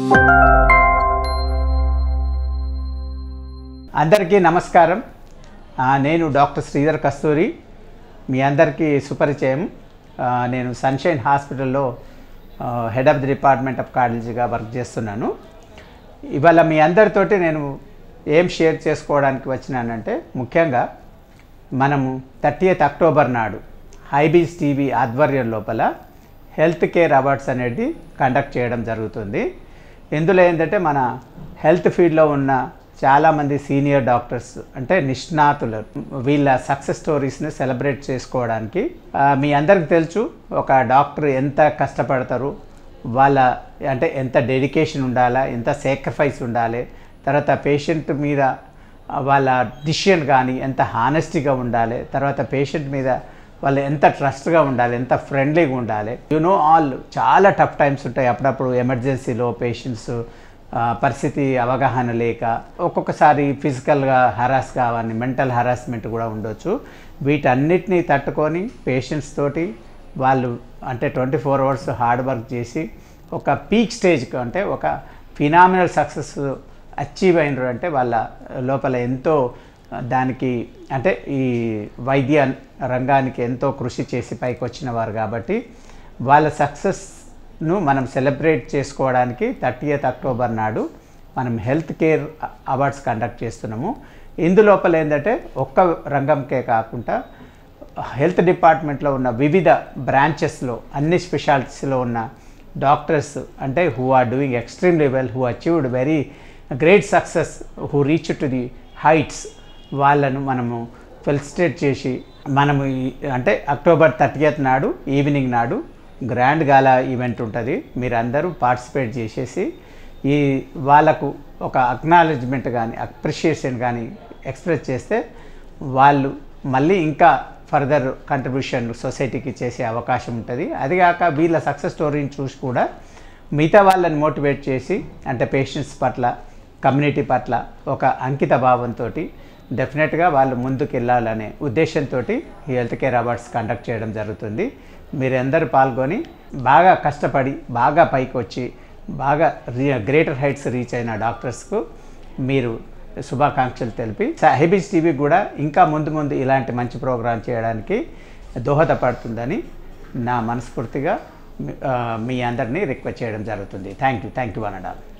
అందరికీ నమస్కారం ఆ, నేను డాక్టర్ శ్రీధర్ కస్తూరి మీ అందరికీ సుపరిచయం ఆ, నేను సన్షైన్ హాస్పిటల్లో ah, head of the department of కార్డియాలజీగా వర్క్ చేస్తున్నాను ఇవాళ మీ అందరితోటి నేను ఏం షేర్ చేసుకోవడానికి వచ్చినానంటే ముఖ్యంగా మనము థర్టీయత్ అక్టోబర్ నాడు హైబీస్ టీవీ ఆధ్వర్యం లోపల హెల్త్ కేర్ అవార్డ్స్ అనేది కండక్ట్ చేయడం జరుగుతుంది ఇందులో ఏంటంటే మన హెల్త్ ఫీల్డ్లో ఉన్న చాలామంది సీనియర్ డాక్టర్స్ అంటే నిష్ణాతులు వీళ్ళ సక్సెస్ స్టోరీస్ని సెలబ్రేట్ చేసుకోవడానికి ఆ, మీ అందరికి తెలుసు ఒక డాక్టర్ ఎంత కష్టపడతారు వాళ్ళ అంటే ఎంత డెడికేషన్ ఉండాలా ఎంత సాక్రిఫైస్ ఉండాలి తర్వాత పేషెంట్ మీద వాళ్ళ డిసిషన్ కానీ ఎంత హానెస్టీగా ఉండాలి తర్వాత పేషెంట్ మీద వాళ్ళు ఎంత ట్రస్ట్గా ఉండాలి ఎంత ఫ్రెండ్లీగా ఉండాలి యు నో ఆల్ చాలా టఫ్ టైమ్స్ ఉంటాయి అప్పుడప్పుడు ఎమర్జెన్సీలో పేషెంట్స్ పరిస్థితి అవగాహన లేక ఒక్కొక్కసారి ఫిజికల్గా హరాస్ కావాలి మెంటల్ హరాస్మెంట్ కూడా ఉండొచ్చు వీటన్నిటిని తట్టుకొని పేషెంట్స్ తోటి వాళ్ళు అంటే twenty four hours hard work చేసి ఒక పీక్ స్టేజ్కి అంటే ఒక ఫినామినల్ సక్సెస్ అచీవ్ అయినరు అంటే వాళ్ళ లోపల ఎంతో దానికి అంటే ఈ వైద్య రంగానికి ఎంతో కృషి చేసి పైకి వచ్చిన వారు కాబట్టి వాళ్ళ సక్సెస్ను మనం సెలబ్రేట్ చేసుకోవడానికి థర్టీయత్ అక్టోబర్ నాడు మనం హెల్త్ కేర్ అవార్డ్స్ కండక్ట్ చేస్తున్నాము ఇందులోపల ఏంటంటే ఒక్క రంగంకే కాకుండా హెల్త్ డిపార్ట్మెంట్లో ఉన్న వివిధ బ్రాంచెస్లో అన్ని స్పెషాలిటీస్లో ఉన్న డాక్టర్స్ అంటే who are doing extremely well who achieved very great success who reach to the heights వాళ్ళను మనము ఫెలిసిటేట్ చేసి మనము ఈ- అంటే అక్టోబర్ థర్టీయత్ నాడు ఈవినింగ్ నాడు గ్రాండ్ గాలా ఈవెంట్ ఉంటుంది మీరు అందరూ పార్టిసిపేట్ చేసేసి ఈ వాళ్ళకు ఒక అక్నాలెడ్జ్మెంట్ కానీ అప్రిషియేషన్ కానీ ఎక్స్ప్రెస్ చేస్తే వాళ్ళు మళ్ళీ ఇంకా ఫర్దర్ కంట్రిబ్యూషన్ సొసైటీకి చేసే అవకాశం ఉంటుంది అదిగాక వీళ్ళ సక్సెస్ స్టోరీని చూసి కూడా మిగతా వాళ్ళని మోటివేట్ చేసి అంటే పేషెంట్స్ పట్ల కమ్యూనిటీ పట్ల ఒక అంకిత భావంతో డెఫినెట్గా వాళ్ళు ముందుకు వెళ్ళాలనే ఉద్దేశంతో ఈ హెల్త్ కేర్ అవార్డ్స్ కండక్ట్ చేయడం జరుగుతుంది మీరందరూ పాల్గొని బాగా కష్టపడి బాగా పైకి వచ్చి బాగా గ్రేటర్ హైట్స్ రీచ్ అయిన డాక్టర్స్కు మీరు శుభాకాంక్షలు తెలిపి హెబిస్ టీవీ కూడా ఇంకా ముందు ముందు ఇలాంటి మంచి ప్రోగ్రాం చేయడానికి దోహదపడుతుందని నా మనస్ఫూర్తిగా మీ- ఆ, మీ అందరినీ రిక్వెస్ట్ చేయడం జరుగుతుంది థ్యాంక్ యూ థ్యాంక్ యూ అనడాలు